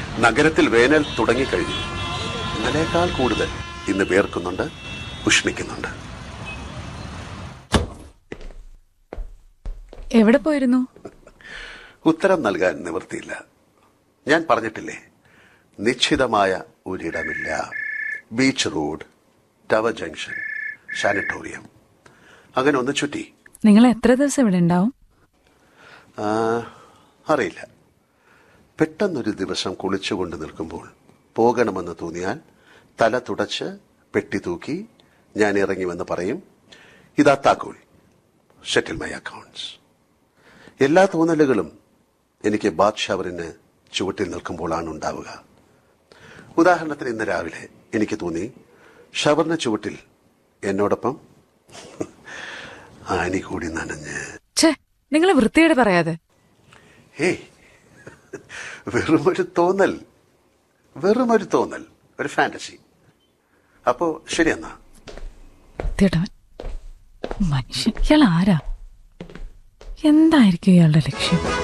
നഗരത്തിൽ വേനൽ തുടങ്ങിക്കഴിഞ്ഞു ഇന്നലേക്കാൾ കൂടുതൽ ഇന്ന് വേർക്കുന്നുണ്ട് ഉഷ്ണിക്കുന്നുണ്ട് എവിടെ പോയിരുന്നു ഉത്തരം നൽകാൻ നിവൃത്തിയില്ല ഞാൻ പറഞ്ഞിട്ടില്ലേ നിശ്ചിതമായ ഒരിടമില്ല beach road tower junction sanatorium അങ്ങനെ ഒന്ന് ചുറ്റി നിങ്ങൾ എത്ര ദിവസം ഇവിടെ ഉണ്ടാവും ആ, അറിയില്ല പെട്ടെന്നൊരു ദിവസം കുളിച്ചുകൊണ്ട് നിൽക്കുമ്പോൾ പോകണമെന്ന് തോന്നിയാൽ തല തുടച്ച് പെട്ടി തൂക്കി ഞാൻ ഇറങ്ങിവെന്ന് പറയും ഇതാ താക്കോൽ സെറ്റിൽ മൈ അക്കൗണ്ട്സ് എല്ലാ തോന്നലുകളും എനിക്ക് ബാത്ത് ഷവറിന് ചുവട്ടിൽ നിൽക്കുമ്പോഴാണ് ഉണ്ടാവുക ഉദാഹരണത്തിന് ഇന്ന് രാവിലെ എനിക്ക് തോന്നി ഷവറിന് ചുവട്ടിൽ എന്നോടൊപ്പം ആനി കൂടി നനഞ്ഞ് ഛേ നിങ്ങൾ വൃത്തിയോടെ പറയാതെ ഹേയ് വെറുമൊരു തോന്നൽ വെറുമൊരു തോന്നൽ ഒരു ഫാന്റസി അപ്പോ ശരിയെന്നാ വൃത്തിയോടവൻ മനുഷ്യൻ ഇയാൾ ആരാ എന്തായിരിക്കും ഇയാളുടെ ലക്ഷ്യം